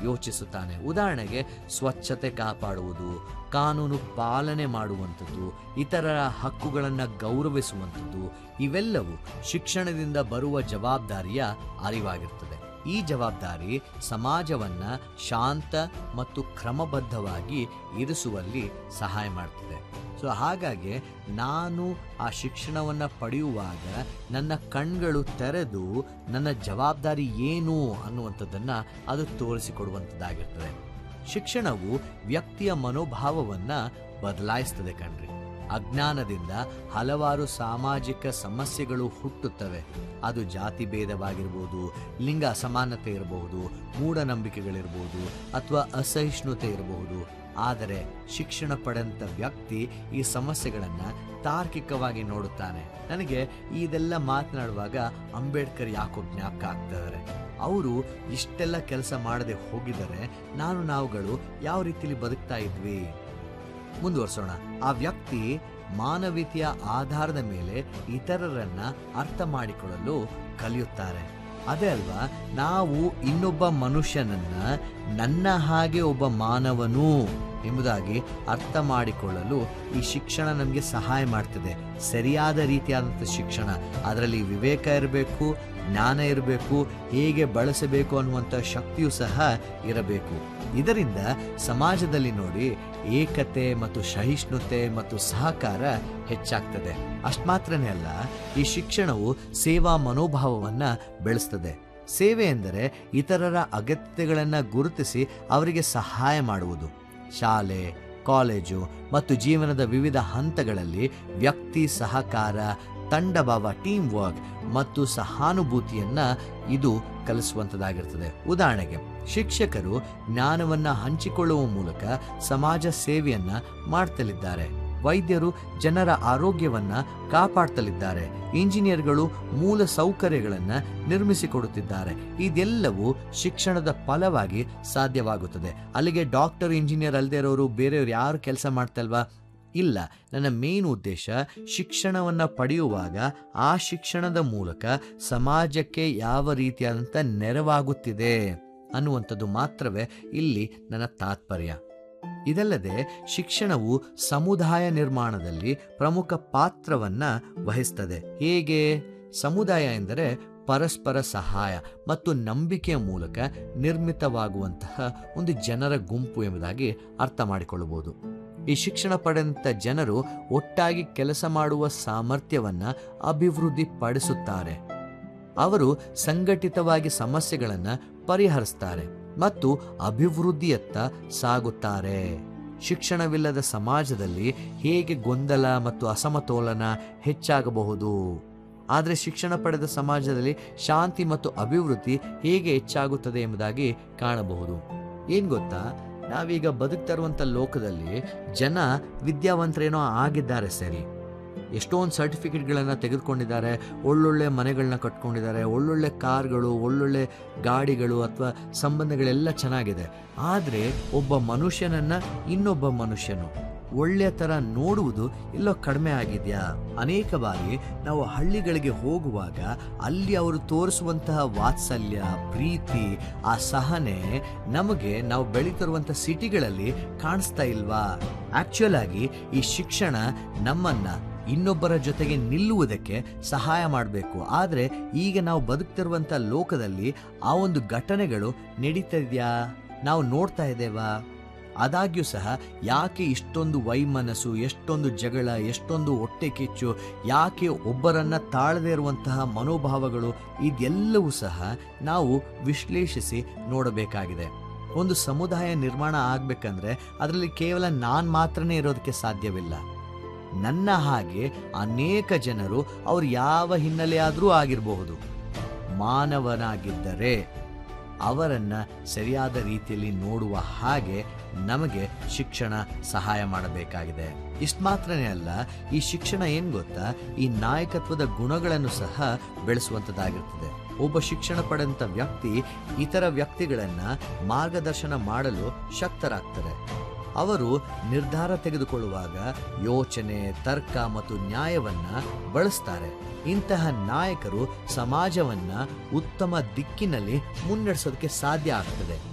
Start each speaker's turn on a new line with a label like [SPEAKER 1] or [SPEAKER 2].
[SPEAKER 1] ಯೋಚಿಸುತ್ತಾನೆ ಉದಾಹರಣೆಗೆ ಸ್ವಚ್ಛತೆ ಕಾಪಾಡುವುದು ಕಾನೂನು ಪಾಲನೆ ಮಾಡುವಂಥದ್ದು ಇತರರ ಹಕ್ಕುಗಳನ್ನು ಗೌರವಿಸುವಂಥದ್ದು ಇವೆಲ್ಲವೂ ಶಿಕ್ಷಣದಿಂದ ಬರುವ ಜವಾಬ್ದಾರಿಯ ಅರಿವಾಗಿರ್ತದೆ ಈ ಜವಾಬ್ದಾರಿ ಸಮಾಜವನ್ನ ಶಾಂತ ಮತ್ತು ಕ್ರಮಬದ್ಧವಾಗಿ ಇರಿಸುವಲ್ಲಿ ಸಹಾಯ ಮಾಡ್ತದೆ ಸೊ ಹಾಗಾಗಿ ನಾನು ಆ ಶಿಕ್ಷಣವನ್ನು ಪಡೆಯುವಾಗ ನನ್ನ ಕಣ್ಗಳು ತೆರೆದು ನನ್ನ ಜವಾಬ್ದಾರಿ ಏನು ಅನ್ನುವಂಥದ್ದನ್ನು ಅದು ತೋರಿಸಿಕೊಡುವಂಥದ್ದಾಗಿರ್ತದೆ ಶಿಕ್ಷಣವು ವ್ಯಕ್ತಿಯ ಮನೋಭಾವವನ್ನು ಬದಲಾಯಿಸ್ತದೆ ಕಣ್ರಿ ಅಜ್ಞಾನದಿಂದ ಹಲವಾರು ಸಾಮಾಜಿಕ ಸಮಸ್ಯೆಗಳು ಹುಟ್ಟುತ್ತವೆ ಅದು ಜಾತಿ ಭೇದವಾಗಿರ್ಬೋದು ಲಿಂಗ ಅಸಮಾನತೆ ಇರಬಹುದು ಮೂಢನಂಬಿಕೆಗಳಿರ್ಬೋದು ಅಥವಾ ಅಸಹಿಷ್ಣುತೆ ಇರಬಹುದು ಆದರೆ ಶಿಕ್ಷಣ ಪಡೆದಂಥ ವ್ಯಕ್ತಿ ಈ ಸಮಸ್ಯೆಗಳನ್ನು ತಾರ್ಕಿಕವಾಗಿ ನೋಡುತ್ತಾನೆ ನನಗೆ ಇದೆಲ್ಲ ಮಾತನಾಡುವಾಗ ಅಂಬೇಡ್ಕರ್ ಯಾಕೋ ಜ್ಞಾಪಕ ಆಗ್ತಿದ್ದಾರೆ ಅವರು ಇಷ್ಟೆಲ್ಲ ಕೆಲಸ ಮಾಡದೆ ಹೋಗಿದರೆ ನಾನು ನಾವುಗಳು ಯಾವ ರೀತಿಲಿ ಬದುಕ್ತಾ ಇದ್ವಿ ಮುಂದುವರ್ಸೋಣ ಆ ವ್ಯಕ್ತಿ ಮಾನವೀಯತೆಯ ಆಧಾರದ ಮೇಲೆ ಇತರರನ್ನ ಅರ್ಥ ಮಾಡಿಕೊಳ್ಳಲು ಕಲಿಯುತ್ತಾರೆ ಅದೇ ಅಲ್ವಾ ನಾವು ಇನ್ನೊಬ್ಬ ಮನುಷ್ಯನನ್ನ ನನ್ನ ಹಾಗೆ ಒಬ್ಬ ಮಾನವನು ಎಂಬುದಾಗಿ ಅರ್ಥ ಮಾಡಿಕೊಳ್ಳಲು ಈ ಶಿಕ್ಷಣ ನಮಗೆ ಸಹಾಯ ಮಾಡ್ತದೆ ಸರಿಯಾದ ರೀತಿಯಾದಂಥ ಶಿಕ್ಷಣ ಅದರಲ್ಲಿ ವಿವೇಕ ಇರಬೇಕು ಜ್ಞಾನ ಇರಬೇಕು ಹೇಗೆ ಬಳಸಬೇಕು ಅನ್ನುವಂಥ ಶಕ್ತಿಯೂ ಸಹ ಇರಬೇಕು ಇದರಿಂದ ಸಮಾಜದಲ್ಲಿ ನೋಡಿ ಏಕತೆ ಮತ್ತು ಸಹಿಷ್ಣುತೆ ಮತ್ತು ಸಹಕಾರ ಹೆಚ್ಚಾಗ್ತದೆ ಅಷ್ಟು ಮಾತ್ರನೇ ಅಲ್ಲ ಈ ಶಿಕ್ಷಣವು ಸೇವಾ ಮನೋಭಾವವನ್ನು ಬೆಳೆಸ್ತದೆ ಸೇವೆ ಎಂದರೆ ಇತರರ ಅಗತ್ಯತೆಗಳನ್ನು ಗುರುತಿಸಿ ಅವರಿಗೆ ಸಹಾಯ ಮಾಡುವುದು ಶಾಲೆ ಕಾಲೇಜು ಮತ್ತು ಜೀವನದ ವಿವಿಧ ಹಂತಗಳಲ್ಲಿ ವ್ಯಕ್ತಿ ಸಹಕಾರ ತಂಡಭಾವ ಟೀಮ್ ವರ್ಕ್ ಮತ್ತು ಸಹಾನುಭೂತಿಯನ್ನ ಇದು ಕಲಿಸುವಂಥದ್ದಾಗಿರ್ತದೆ ಉದಾಹರಣೆಗೆ ಶಿಕ್ಷಕರು ಜ್ಞಾನವನ್ನ ಹಂಚಿಕೊಳ್ಳುವ ಮೂಲಕ ಸಮಾಜ ಸೇವೆಯನ್ನ ಮಾಡ್ತಲಿದ್ದಾರೆ ವೈದ್ಯರು ಜನರ ಆರೋಗ್ಯವನ್ನ ಕಾಪಾಡ್ತಲಿದ್ದಾರೆ ಇಂಜಿನಿಯರ್ಗಳು ಮೂಲ ಸೌಕರ್ಯಗಳನ್ನು ನಿರ್ಮಿಸಿಕೊಡುತ್ತಿದ್ದಾರೆ ಇದೆಲ್ಲವೂ ಶಿಕ್ಷಣದ ಫಲವಾಗಿ ಸಾಧ್ಯವಾಗುತ್ತದೆ ಅಲ್ಲಿಗೆ ಡಾಕ್ಟರ್ ಇಂಜಿನಿಯರ್ ಅಲ್ಲದೆ ಇರೋರು ಬೇರೆಯವ್ರು ಯಾರು ಕೆಲಸ ಮಾಡ್ತಲ್ವಾ ಇಲ್ಲ ನನ್ನ ಮೇನ್ ಉದ್ದೇಶ ಶಿಕ್ಷಣವನ್ನು ಪಡೆಯುವಾಗ ಆ ಶಿಕ್ಷಣದ ಮೂಲಕ ಸಮಾಜಕ್ಕೆ ಯಾವ ರೀತಿಯಾದಂಥ ನೆರವಾಗುತ್ತಿದೆ ಅನ್ನುವಂಥದ್ದು ಮಾತ್ರವೇ ಇಲ್ಲಿ ನನ್ನ ತಾತ್ಪರ್ಯ ಇದಲ್ಲದೆ ಶಿಕ್ಷಣವು ಸಮುದಾಯ ನಿರ್ಮಾಣದಲ್ಲಿ ಪ್ರಮುಖ ಪಾತ್ರವನ್ನ ವಹಿಸ್ತದೆ ಹೇಗೆ ಸಮುದಾಯ ಎಂದರೆ ಪರಸ್ಪರ ಸಹಾಯ ಮತ್ತು ನಂಬಿಕೆಯ ಮೂಲಕ ನಿರ್ಮಿತವಾಗುವಂತಹ ಒಂದು ಜನರ ಗುಂಪು ಎಂಬುದಾಗಿ ಅರ್ಥ ಮಾಡಿಕೊಳ್ಳಬಹುದು ಈ ಶಿಕ್ಷಣ ಪಡೆದಂಥ ಜನರು ಒಟ್ಟಾಗಿ ಕೆಲಸ ಮಾಡುವ ಸಾಮರ್ಥ್ಯವನ್ನ ಅಭಿವೃದ್ಧಿ ಪಡಿಸುತ್ತಾರೆ ಅವರು ಸಂಘಟಿತವಾಗಿ ಸಮಸ್ಯೆಗಳನ್ನು ಪರಿಹರಿಸ್ತಾರೆ ಮತ್ತು ಅಭಿವೃದ್ಧಿಯತ್ತ ಸಾಗುತ್ತಾರೆ ಶಿಕ್ಷಣವಿಲ್ಲದ ಸಮಾಜದಲ್ಲಿ ಹೇಗೆ ಗೊಂದಲ ಮತ್ತು ಅಸಮತೋಲನ ಹೆಚ್ಚಾಗಬಹುದು ಆದರೆ ಶಿಕ್ಷಣ ಪಡೆದ ಸಮಾಜದಲ್ಲಿ ಶಾಂತಿ ಮತ್ತು ಅಭಿವೃದ್ಧಿ ಹೇಗೆ ಹೆಚ್ಚಾಗುತ್ತದೆ ಎಂಬುದಾಗಿ ಕಾಣಬಹುದು ಏನ್ ಗೊತ್ತಾ ನಾವೀಗ ಬದುಕ್ತಾ ಇರುವಂಥ ಲೋಕದಲ್ಲಿ ಜನ ವಿದ್ಯಾವಂತರೇನೋ ಆಗಿದ್ದಾರೆ ಸರಿ ಎಷ್ಟೊಂದು ಸರ್ಟಿಫಿಕೇಟ್ಗಳನ್ನು ತೆಗೆದುಕೊಂಡಿದ್ದಾರೆ ಒಳ್ಳೊಳ್ಳೆ ಮನೆಗಳನ್ನ ಕಟ್ಕೊಂಡಿದ್ದಾರೆ ಒಳ್ಳೊಳ್ಳೆ ಕಾರ್ಗಳು ಒಳ್ಳೊಳ್ಳೆ ಗಾಡಿಗಳು ಅಥವಾ ಸಂಬಂಧಗಳೆಲ್ಲ ಚೆನ್ನಾಗಿದೆ ಆದರೆ ಒಬ್ಬ ಮನುಷ್ಯನನ್ನ ಇನ್ನೊಬ್ಬ ಮನುಷ್ಯನು ಒಳ್ಳೆಯ ಥರ ನೋಡುವುದು ಎಲ್ಲೋ ಕಡಿಮೆ ಆಗಿದೆಯಾ ಅನೇಕ ಬಾರಿ ನಾವು ಹಳ್ಳಿಗಳಿಗೆ ಹೋಗುವಾಗ ಅಲ್ಲಿ ಅವರು ತೋರಿಸುವಂತಹ ವಾತ್ಸಲ್ಯ ಪ್ರೀತಿ ಆ ಸಹನೆ ನಮಗೆ ನಾವು ಬೆಳೀತಿರುವಂಥ ಸಿಟಿಗಳಲ್ಲಿ ಕಾಣಿಸ್ತಾ ಇಲ್ವಾ ಆಕ್ಚುಯಲ್ ಆಗಿ ಈ ಶಿಕ್ಷಣ ನಮ್ಮನ್ನ ಇನ್ನೊಬ್ಬರ ಜೊತೆಗೆ ನಿಲ್ಲುವುದಕ್ಕೆ ಸಹಾಯ ಮಾಡಬೇಕು ಆದರೆ ಈಗ ನಾವು ಬದುಕ್ತಿರುವಂಥ ಲೋಕದಲ್ಲಿ ಆ ಒಂದು ಘಟನೆಗಳು ನಡೀತಾ ಇದೆಯಾ ನಾವು ನೋಡ್ತಾ ಇದ್ದೇವಾ ಆದಾಗ್ಯೂ ಸಹ ಯಾಕೆ ಇಷ್ಟೊಂದು ವೈಮನಸ್ಸು ಎಷ್ಟೊಂದು ಜಗಳ ಎಷ್ಟೊಂದು ಹೊಟ್ಟೆ ಕಿಚ್ಚು ಯಾಕೆ ಒಬ್ಬರನ್ನ ತಾಳದೇ ಇರುವಂತಹ ಮನೋಭಾವಗಳು ಇದೆಲ್ಲವೂ ಸಹ ನಾವು ವಿಶ್ಲೇಷಿಸಿ ನೋಡಬೇಕಾಗಿದೆ ಒಂದು ಸಮುದಾಯ ನಿರ್ಮಾಣ ಆಗಬೇಕಂದ್ರೆ ಅದರಲ್ಲಿ ಕೇವಲ ನಾನು ಮಾತ್ರನೇ ಇರೋದಕ್ಕೆ ಸಾಧ್ಯವಿಲ್ಲ ನನ್ನ ಹಾಗೆ ಅನೇಕ ಜನರು ಅವ್ರು ಯಾವ ಹಿನ್ನೆಲೆಯಾದರೂ ಆಗಿರಬಹುದು ಮಾನವನಾಗಿದ್ದರೆ ಅವರನ್ನ ಸರಿಯಾದ ರೀತಿಯಲ್ಲಿ ನೋಡುವ ಹಾಗೆ ನಮಗೆ ಶಿಕ್ಷಣ ಸಹಾಯ ಮಾಡಬೇಕಾಗಿದೆ ಇಷ್ಟು ಮಾತ್ರನೇ ಅಲ್ಲ ಈ ಶಿಕ್ಷಣ ಏನ್ ಗೊತ್ತಾ ಈ ನಾಯಕತ್ವದ ಗುಣಗಳನ್ನು ಸಹ ಬೆಳೆಸುವಂಥದ್ದಾಗಿರ್ತದೆ ಒಬ್ಬ ಶಿಕ್ಷಣ ಪಡೆದಂಥ ವ್ಯಕ್ತಿ ಇತರ ವ್ಯಕ್ತಿಗಳನ್ನ ಮಾರ್ಗದರ್ಶನ ಮಾಡಲು ಶಕ್ತರಾಗ್ತಾರೆ ಅವರು ನಿರ್ಧಾರ ತೆಗೆದುಕೊಳ್ಳುವಾಗ ಯೋಚನೆ ತರ್ಕ ಮತ್ತು ನ್ಯಾಯವನ್ನ ಬಳಸ್ತಾರೆ ಇಂತಹ ನಾಯಕರು ಸಮಾಜವನ್ನ ಉತ್ತಮ ದಿಕ್ಕಿನಲ್ಲಿ ಮುನ್ನಡೆಸೋದಕ್ಕೆ ಸಾಧ್ಯ ಆಗ್ತದೆ